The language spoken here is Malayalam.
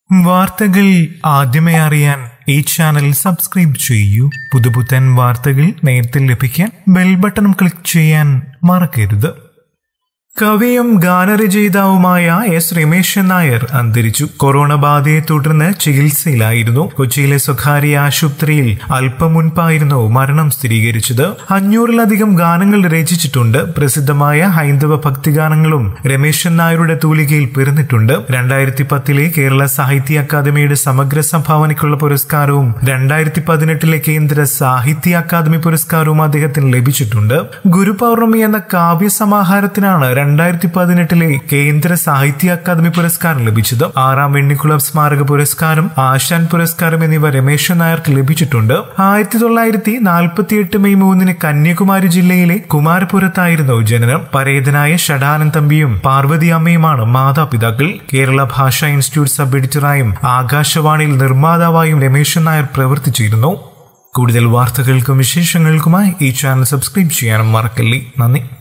വാർത്തകൾ ആദ്യമേ അറിയാൻ ഈ ചാനൽ സബ്സ്ക്രൈബ് ചെയ്യൂ പുതുപുത്തൻ വാർത്തകൾ നേരത്തെ ലഭിക്കാൻ ബെൽ ബട്ടൺ ക്ലിക്ക് ചെയ്യാൻ മറക്കരുത് കവിയും ഗാനരചയിതാവുമായ എസ് രമേശൻ നായർ അന്തരിച്ചു കൊറോണ ബാധയെ തുടർന്ന് ചികിത്സയിലായിരുന്നു കൊച്ചിയിലെ സ്വകാര്യ ആശുപത്രിയിൽ അല്പം മുൻപായിരുന്നു മരണം സ്ഥിരീകരിച്ചത് അഞ്ഞൂറിലധികം ഗാനങ്ങൾ രചിച്ചിട്ടുണ്ട് പ്രസിദ്ധമായ ഹൈന്ദവ ഭക്തിഗാനങ്ങളും രമേശൻ നായരുടെ തൂലികയിൽ പിറന്നിട്ടുണ്ട് രണ്ടായിരത്തി പത്തിലെ കേരള സാഹിത്യ അക്കാദമിയുടെ സമഗ്ര സംഭാവനയ്ക്കുള്ള പുരസ്കാരവും രണ്ടായിരത്തി പതിനെട്ടിലെ കേന്ദ്ര സാഹിത്യ അക്കാദമി പുരസ്കാരവും അദ്ദേഹത്തിന് ലഭിച്ചിട്ടുണ്ട് ഗുരുപൗർണമി എന്ന കാവ്യ സമാഹാരത്തിനാണ് രണ്ടായിരത്തി പതിനെട്ടിലെ കേന്ദ്ര സാഹിത്യ അക്കാദമി പുരസ്കാരം ലഭിച്ചത് ആറാം വെണ്ണിക്കുളം സ്മാരക പുരസ്കാരം ആശാൻ പുരസ്കാരം എന്നിവ രമേശൻ നായർക്ക് ലഭിച്ചിട്ടുണ്ട് ആയിരത്തി തൊള്ളായിരത്തി നാൽപ്പത്തിയെട്ട് മെയ് മൂന്നിന് കന്യാകുമാരി ജില്ലയിലെ കുമാരപുരത്തായിരുന്നു ജനനം പരേതനായ ഷഡാനന്ദ് തമ്പിയും പാർവതി അമ്മയുമാണ് മാതാപിതാക്കൾ കേരള ഭാഷാ ഇൻസ്റ്റിറ്റ്യൂട്ട് സബ് എഡിറ്ററായും ആകാശവാണിയിൽ നിർമ്മാതാവായും രമേശൻ നായർ പ്രവർത്തിച്ചിരുന്നു കൂടുതൽ വാർത്തകൾക്കും വിശേഷങ്ങൾക്കുമായി ഈ ചാനൽ സബ്സ്ക്രൈബ് ചെയ്യാനും മറക്കല്ലേ നന്ദി